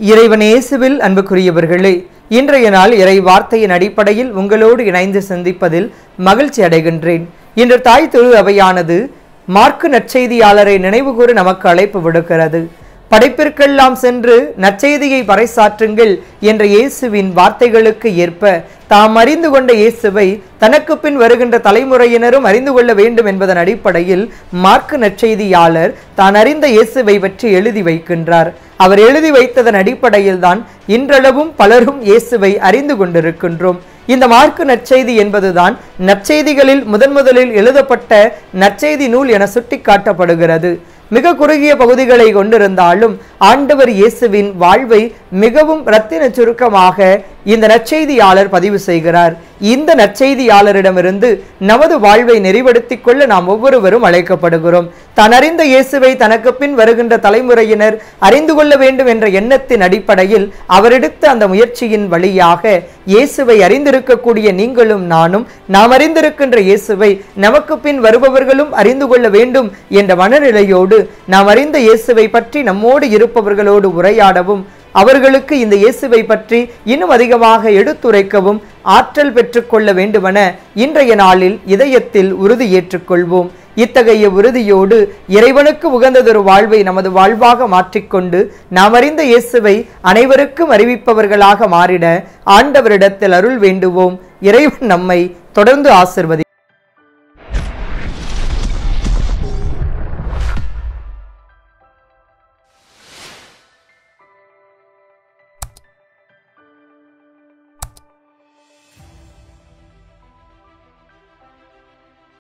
இறைவன் இயேசுவில் அன்புக்குரியவர்களே இன்றைய நாள் இறை வார்த்தையின் அடிப்படையில் உங்களோடு இணைந்து சந்திப்பதில் மகிழ்ச்சி அடைகின்றேன் இன்று தாய் திரு அவையானது மார்க்கு நற்செய்தியாளரை நினைவுகூர நமக்கு அழைப்பு விடுக்கிறது படைப்பிற்கெல்லாம் சென்று நற்செய்தியை பறைசாற்றுங்கள் என்ற இயேசுவின் வார்த்தைகளுக்கு ஏற்ப தாம் அறிந்து கொண்ட இயேசுவை தனக்கு பின் வருகின்ற தலைமுறையினரும் அறிந்து கொள்ள வேண்டும் என்பதன் அடிப்படையில் மார்க்கு நற்செய்தியாளர் தான் அறிந்த இயேசுவை பற்றி எழுதி வைக்கின்றார் அவர் எழுதி வைத்ததன் அடிப்படையில் தான் இன்றளவும் பலரும் இயேசுவை அறிந்து கொண்டிருக்கின்றோம் இந்த மார்க்கு நற்செய்தி என்பதுதான் நற்செய்திகளில் முதன் முதலில் எழுதப்பட்ட நற்செய்தி நூல் என சுட்டிக்காட்டப்படுகிறது மிக குறுகிய பகுதிகளை கொண்டிருந்தாலும் ஆண்டவர் இயேசுவின் வாழ்வை மிகவும் ரத்தின சுருக்கமாக இந்த நற்செய்தியாளர் பதிவு செய்கிறார் இந்த நற்செய்தியாளரிடமிருந்து நமது வாழ்வை நெறிப்படுத்திக் கொள்ள நாம் ஒவ்வொருவரும் அழைக்கப்படுகிறோம் தான் அறிந்த இயேசுவை தனக்கு பின் வருகின்ற தலைமுறையினர் அறிந்து கொள்ள வேண்டும் என்ற எண்ணத்தின் அடிப்படையில் அவர் எடுத்த அந்த முயற்சியின் வழியாக இயேசுவை அறிந்திருக்கக்கூடிய நீங்களும் நானும் நாம் அறிந்திருக்கின்ற இயேசுவை நமக்கு பின் வருபவர்களும் அறிந்து கொள்ள வேண்டும் என்ற மனநிலையோடு நாம் அறிந்த இயேசுவை பற்றி நம்மோடு இருப்பவர்களோடு உரையாடவும் அவர்களுக்கு இந்த இயேசுவை பற்றி இன்னும் அதிகமாக எடுத்துரைக்கவும் ஆற்றல் பெற்றுக்கொள்ள வேண்டுமென இன்றைய நாளில் இதயத்தில் உறுதி ஏற்றுக்கொள்வோம் இத்தகைய உறுதியோடு இறைவனுக்கு உகந்ததொரு வாழ்வை நமது வாழ்வாக மாற்றிக்கொண்டு நாம் அறிந்த இயேசுவை அனைவருக்கும் அறிவிப்பவர்களாக மாறிட ஆண்டவரிடத்தில் அருள் வேண்டுவோம் இறைவன் நம்மை தொடர்ந்து ஆசிர்வதி